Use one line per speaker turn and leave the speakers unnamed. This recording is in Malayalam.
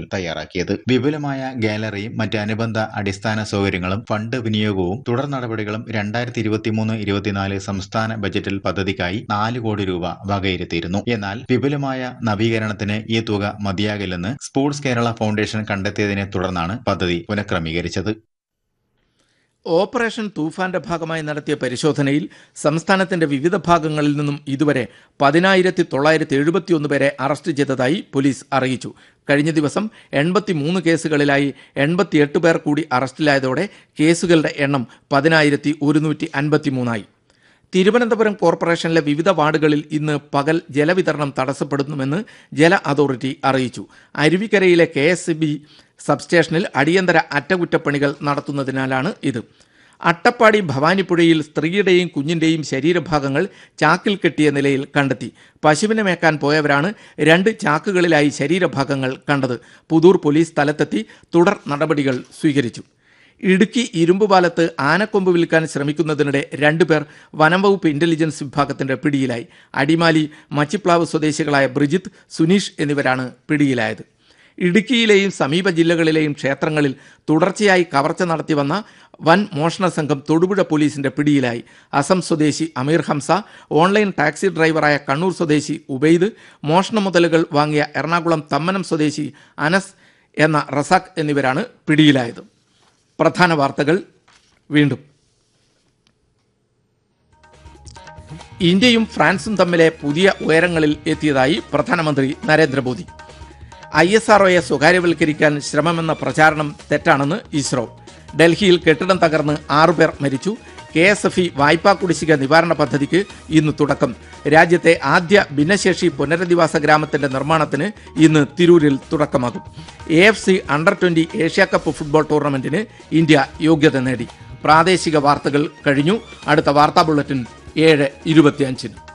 തയ്യാറാക്കിയത് വിപുലമായ ഗാലറിയും മറ്റ് അനുബന്ധ അടിസ്ഥാന സൗകര്യങ്ങളും ഫണ്ട് വിനിയോഗവും തുടർ നടപടികളും രണ്ടായിരത്തി ഇരുപത്തിമൂന്ന് ഇരുപത്തിനാല് സംസ്ഥാന ബജറ്റിൽ പദ്ധതിക്കായി നാല് കോടി രൂപ വകയിരുത്തിയിരുന്നു എന്നാൽ വിപുലമായ നവീകരണത്തിന് ഈ തുക മതിയാകില്ലെന്ന് സ്പോർട്സ് കേരള ഫൗണ്ടേഷൻ കണ്ടെത്തിയതിനെ തുടർന്നാണ് പദ്ധതി പുനഃക്രമീകരിച്ചത്
ഓപ്പറേഷൻ തൂഫാന്റെ ഭാഗമായി നടത്തിയ പരിശോധനയിൽ സംസ്ഥാനത്തിന്റെ വിവിധ ഭാഗങ്ങളിൽ നിന്നും ഇതുവരെ പതിനായിരത്തി തൊള്ളായിരത്തി എഴുപത്തിയൊന്ന് പേരെ അറസ്റ്റ് ചെയ്തതായി പോലീസ് അറിയിച്ചു കഴിഞ്ഞ ദിവസം എൺപത്തിമൂന്ന് കേസുകളിലായി എൺപത്തിയെട്ട് പേർ കൂടി അറസ്റ്റിലായതോടെ കേസുകളുടെ എണ്ണം പതിനായിരത്തി ഒരുന്നൂറ്റി അൻപത്തിമൂന്നായി തിരുവനന്തപുരം കോർപ്പറേഷനിലെ വിവിധ വാർഡുകളിൽ ഇന്ന് പകൽ ജലവിതരണം തടസ്സപ്പെടുന്നുവെന്ന് ജല അതോറിറ്റി അറിയിച്ചു അരുവിക്കരയിലെ കെ എസ് ബി സബ്സ്റ്റേഷനിൽ അടിയന്തര അറ്റകുറ്റപ്പണികൾ നടത്തുന്നതിനാലാണ് ഇത് അട്ടപ്പാടി ഭവാനിപ്പുഴയിൽ സ്ത്രീയുടെയും കുഞ്ഞിന്റെയും ശരീരഭാഗങ്ങൾ ചാക്കിൽ കെട്ടിയ നിലയിൽ കണ്ടെത്തി പശുവിനെ മേക്കാൻ പോയവരാണ് രണ്ട് ചാക്കുകളിലായി ശരീരഭാഗങ്ങൾ കണ്ടത് പുതൂർ പോലീസ് സ്ഥലത്തെത്തി തുടർ നടപടികൾ സ്വീകരിച്ചു ഇടുക്കി ഇരുമ്പുപാലത്ത് ആനക്കൊമ്പ് വിൽക്കാൻ ശ്രമിക്കുന്നതിനിടെ രണ്ടുപേർ വനംവകുപ്പ് ഇന്റലിജൻസ് വിഭാഗത്തിന്റെ പിടിയിലായി അടിമാലി മച്ചിപ്ലാവ് സ്വദേശികളായ ബ്രിജിത്ത് സുനീഷ് എന്നിവരാണ് പിടിയിലായത് ഇടുക്കിയിലെയും സമീപ ജില്ലകളിലെയും ക്ഷേത്രങ്ങളിൽ തുടർച്ചയായി കവർച്ച നടത്തി വന്ന വൻ മോഷണ സംഘം തൊടുപുഴ പോലീസിന്റെ പിടിയിലായി അസം സ്വദേശി അമീർ ഹംസ ഓൺലൈൻ ടാക്സി ഡ്രൈവറായ കണ്ണൂർ സ്വദേശി ഉബൈദ് മോഷണ മുതലുകൾ വാങ്ങിയ എറണാകുളം തമ്മനം സ്വദേശി അനസ് എന്ന റസാഖ് എന്നിവരാണ് പിടിയിലായത് പ്രധാന വാർത്തകൾ വീണ്ടും ഇന്ത്യയും ഫ്രാൻസും തമ്മിലെ പുതിയ ഉയരങ്ങളിൽ എത്തിയതായി പ്രധാനമന്ത്രി നരേന്ദ്രമോദി ഐ എസ് ആർഒയെ സ്വകാര്യവൽക്കരിക്കാൻ ശ്രമമെന്ന പ്രചാരണം തെറ്റാണെന്ന് ഇസ്രോ ഡൽഹിയിൽ കെട്ടിടം തകർന്ന് ആറുപേർ മരിച്ചു കെ എസ് എഫ് ഇ വായ്പാ കുടിശ്ശിക നിവാരണ പദ്ധതിക്ക് ഇന്ന് തുടക്കം രാജ്യത്തെ ആദ്യ ഭിന്നശേഷി പുനരധിവാസ ഗ്രാമത്തിന്റെ നിർമ്മാണത്തിന് ഇന്ന് തിരൂരിൽ തുടക്കമാകും A F C under twenty Asia Cup football ടൂർണമെന്റിന് ഇന്ത്യ യോഗ്യത നേടി പ്രാദേശിക വാർത്തകൾ കഴിഞ്ഞു അടുത്ത വാർത്താ ബുള്ളറ്റിൻ ഏഴ് ഇരുപത്തിയഞ്ചിന്